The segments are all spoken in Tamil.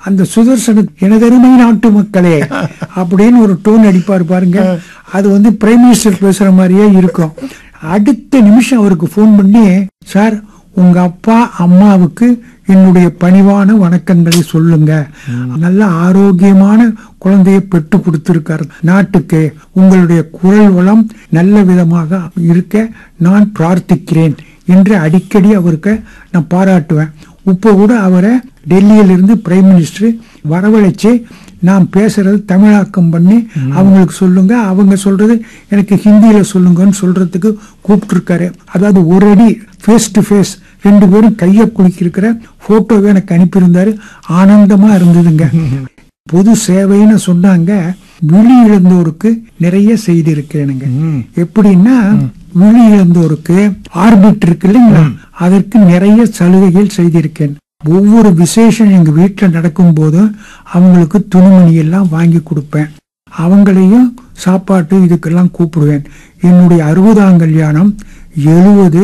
அந்த சுதர்சன எனதருமை நாட்டு மக்களே அப்படின்னு ஒரு டோன் அடிப்பார் பாருங்க அது வந்து பிரைம் மினிஸ்டர் பேசுற மாதிரியே இருக்கும் அடுத்த நிமிஷம் அவருக்கு ஃபோன் பண்ணி சார் உங்க அப்பா அம்மாவுக்கு என்னுடைய பணிவான வணக்கங்களை சொல்லுங்க நல்ல ஆரோக்கியமான குழந்தையை பெற்று கொடுத்திருக்கார் நாட்டுக்கு உங்களுடைய குரல் வளம் நல்ல விதமாக இருக்க நான் பிரார்த்திக்கிறேன் என்று அடிக்கடி அவருக்கு நான் பாராட்டுவேன் இப்போ கூட அவரை டெல்லியிலிருந்து பிரைம் மினிஸ்டர் வரவழைச்சு நான் பேசுறது தமிழாக்கம் பண்ணி அவங்களுக்கு சொல்லுங்க அவங்க சொல்றது எனக்கு ஹிந்தியில சொல்லுங்கன்னு சொல்றதுக்கு கூப்பிட்டுருக்காரு அதாவது ஒரு அடி ஃபேஸ் டு ஃபேஸ் ரெண்டு பேரும் கையை குலுக்கியிருக்கிற போட்டோவை எனக்கு அனுப்பியிருந்தாரு ஆனந்தமா இருந்ததுங்க பொது சேவைன்னு சொன்னாங்க விழி இழந்தோருக்கு நிறைய செய்தி இருக்கேனுங்க எப்படின்னா விழி இழந்தோருக்கு ஆர்பிட் இருக்கு இல்லைங்களா அதற்கு நிறைய சலுகைகள் செய்திருக்கேன் ஒவ்வொரு விசேஷம் எங்க வீட்டுல நடக்கும் போதும் அவங்களுக்கு துணிமணி எல்லாம் வாங்கி கொடுப்பேன் அவங்களையும் சாப்பாட்டு இதுக்கெல்லாம் கூப்பிடுவேன் என்னுடைய அறுபதாம் கல்யாணம் எழுபது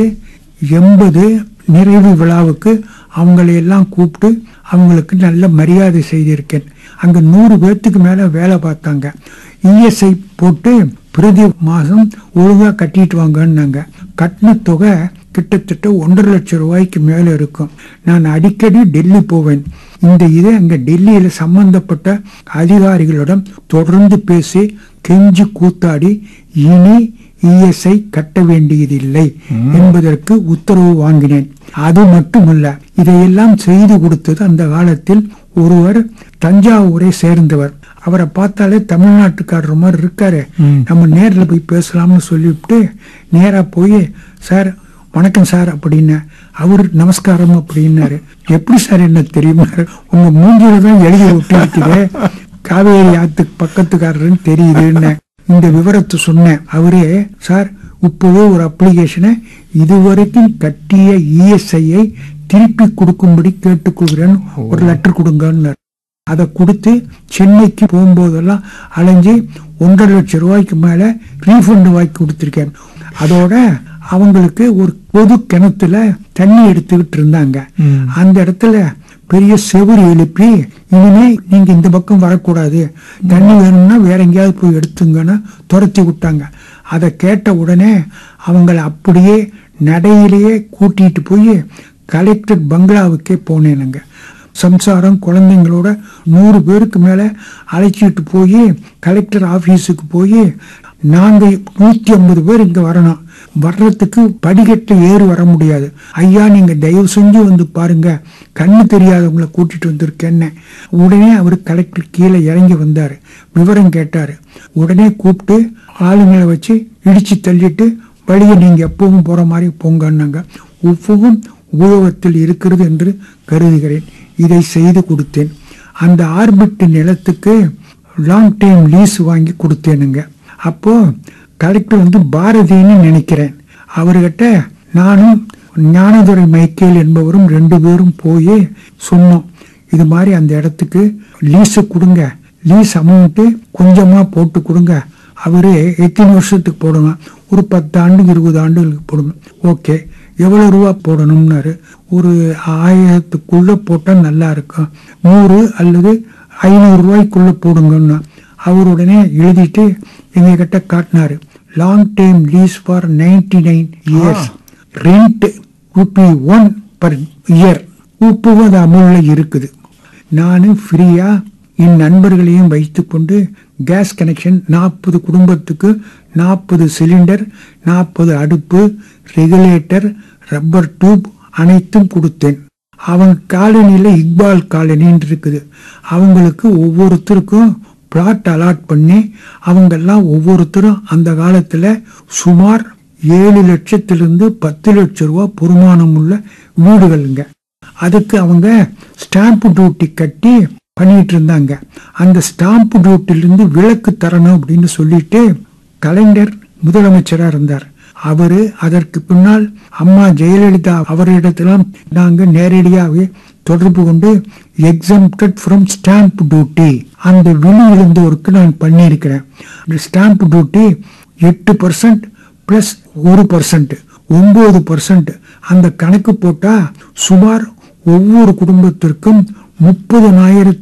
எண்பது நிறைவு விழாவுக்கு அவங்களை எல்லாம் கூப்பிட்டு அவங்களுக்கு நல்ல மரியாதை செய்திருக்கேன் அங்க நூறு பேர்த்துக்கு மேல வேலை பார்த்தாங்க இஎஸ்ஐ போட்டு பிரதி மாசம் ஒழுங்கா கட்டிட்டு வாங்கன்னாங்க கட்டின தொகை கிட்டத்தட்ட ஒன்றரை லட்சம் ரூபாய்க்கு மேல இருக்கும் நான் அடிக்கடி டெல்லி போவேன் இந்த இதை அங்க டெல்லியில சம்பந்தப்பட்ட அதிகாரிகளிடம் தொடர்ந்து பேசி கெஞ்சி கூத்தாடி இனி இஎஸ்ஐ கட்ட வேண்டியதில்லை என்பதற்கு உத்தரவு வாங்கினேன் அது மட்டுமல்ல இதையெல்லாம் செய்து கொடுத்தது அந்த காலத்தில் ஒருவர் தஞ்சாவூரை சேர்ந்தவர் அவரை பார்த்தாலே தமிழ்நாட்டுக்காரர் மாதிரி இருக்காரு நம்ம நேர்ல போய் பேசலாம்னு சொல்லிவிட்டு நேரா போய் சார் வணக்கம் சார் அப்படின்னு அவரு நமஸ்காரம் அப்படின்னாரு எப்படி சார் என்ன தெரியுமா உங்க மூஞ்சில தான் எழுதி விட்டு இருக்குது காவேரி ஆத்துக்கு பக்கத்துக்காரருன்னு தெரியுதுன்னு இந்த விவரத்தை சொன்னேன் அவரே சார் இப்பவே ஒரு அப்ளிகேஷனை இதுவரைக்கும் கட்டிய இஎஸ்ஐயை திருப்பி கொடுக்கும்படி கேட்டுக்கொள்கிறேன் ஒரு லெட்டர் கொடுங்கன்னாரு அதை கொடுத்து சென்னைக்கு போகும்போதெல்லாம் அலைஞ்சு ஒன்றரை லட்சம் ரூபாய்க்கு மேல ரீஃபண்ட் வாங்கி கொடுத்துருக்கேன் அதோட அவங்களுக்கு ஒரு பொது கிணத்துல தண்ணி எடுத்துக்கிட்டு இருந்தாங்க அந்த இடத்துல பெரிய செவுரு எழுப்பி இனிமே நீங்க இந்த பக்கம் வரக்கூடாது தண்ணி வேணும்னா வேற எங்கேயாவது போய் எடுத்துங்கன்னு துரத்தி விட்டாங்க அதை கேட்ட உடனே அவங்கள அப்படியே நடையிலேயே கூட்டிட்டு போய் கலெக்டர் பங்களாவுக்கே போனேனுங்க சம்சாரம் குழந்தைங்களோட நூறு பேருக்கு மேல அழைச்சிட்டு போய் கலெக்டர் ஆபீஸுக்கு போய் நாங்க நூத்தி ஐம்பது பேர் இங்க வரணும் வர்றதுக்கு படிக்கட்டு ஏறி வர முடியாது ஐயா நீங்க தயவு செஞ்சு வந்து பாருங்க கண்ணு தெரியாதவங்களை கூட்டிட்டு வந்திருக்கேன்னு உடனே அவர் கலெக்டர் கீழே இறங்கி வந்தாரு விவரம் கேட்டாரு உடனே கூப்பிட்டு ஆளுங்களை வச்சு இடிச்சு தள்ளிட்டு வழியை நீங்க எப்பவும் போற மாதிரி போங்கன்னாங்க உப்புவும் உபயோகத்தில் இருக்கிறது என்று கருதுகிறேன் இதை செய்து கொடுத்தேன் அந்த ஆர்பிட் நிலத்துக்கு லாங் டைம் லீஸ் வாங்கி கொடுத்தேனுங்க அப்போ கலெக்டர் வந்து பாரதின்னு நினைக்கிறேன் அவர்கிட்ட நானும் ஞானதுரை மைக்கேல் என்பவரும் ரெண்டு பேரும் போய் சொன்னோம் இது மாதிரி அந்த இடத்துக்கு லீஸு கொடுங்க லீஸ் அமௌண்ட்டு கொஞ்சமா போட்டு கொடுங்க அவரு எத்தனை வருஷத்துக்கு போடணும் ஒரு பத்து ஆண்டு இருபது ஆண்டுகளுக்கு போடணும் ஓகே எவ்வளவு ரூபா போடணும்னாரு ஒரு ஆயிரத்துக்குள்ள போட்டா நல்லா இருக்கும் நூறு அல்லது ஐநூறு ரூபாய்க்குள்ள போடுங்கன்னா அவர் உடனே எழுதிட்டு எங்க கிட்ட காட்டினாரு long time lease for ninety nine years rent rupee one per year உப்புவும் அது அமுல்ல இருக்குது நானும் ஃப்ரீயா என் நண்பர்களையும் வைத்துக்கொண்டு கேஸ் கனெக்ஷன் நாற்பது குடும்பத்துக்கு நாற்பது சிலிண்டர் நாற்பது அடுப்பு ரெகுலேட்டர் ரப்பர் டியூப் அனைத்தும் கொடுத்தேன் அவங்க காலனியில் இக்பால் காலனின்னு இருக்குது அவங்களுக்கு ஒவ்வொருத்தருக்கும் பிளாட் அலாட் பண்ணி அவங்கெல்லாம் ஒவ்வொருத்தரும் அந்த காலத்தில் சுமார் ஏழு லட்சத்திலிருந்து பத்து லட்சம் ரூபா பொறுமானம் உள்ள வீடுகளுங்க அதுக்கு அவங்க ஸ்டாம்ப் டியூட்டி கட்டி பண்ணிட்டு இருந்தாங்க அந்த ஸ்டாம்ப் டியூட்டிலிருந்து விலக்கு தரணும் அப்படின்னு சொல்லிட்டு கலைஞர் முதலமைச்சரா இருந்தார் அவரு அதற்கு பின்னால் அம்மா ஜெயலலிதா அவரிடத்திலும் நாங்க நேரடியாகவே தொடர்பு கொண்டு எக்ஸம்டட் ஃப்ரம் ஸ்டாம்ப் டியூட்டி அந்த விழி இருந்தோருக்கு நான் பண்ணியிருக்கிறேன் ஸ்டாம்ப் டியூட்டி எட்டு பர்சன்ட் பிளஸ் ஒரு பர்சன்ட் ஒன்பது பர்சன்ட் அந்த கணக்கு போட்டா சுமார் ஒவ்வொரு குடும்பத்திற்கும் முப்பதனாயிரத்தி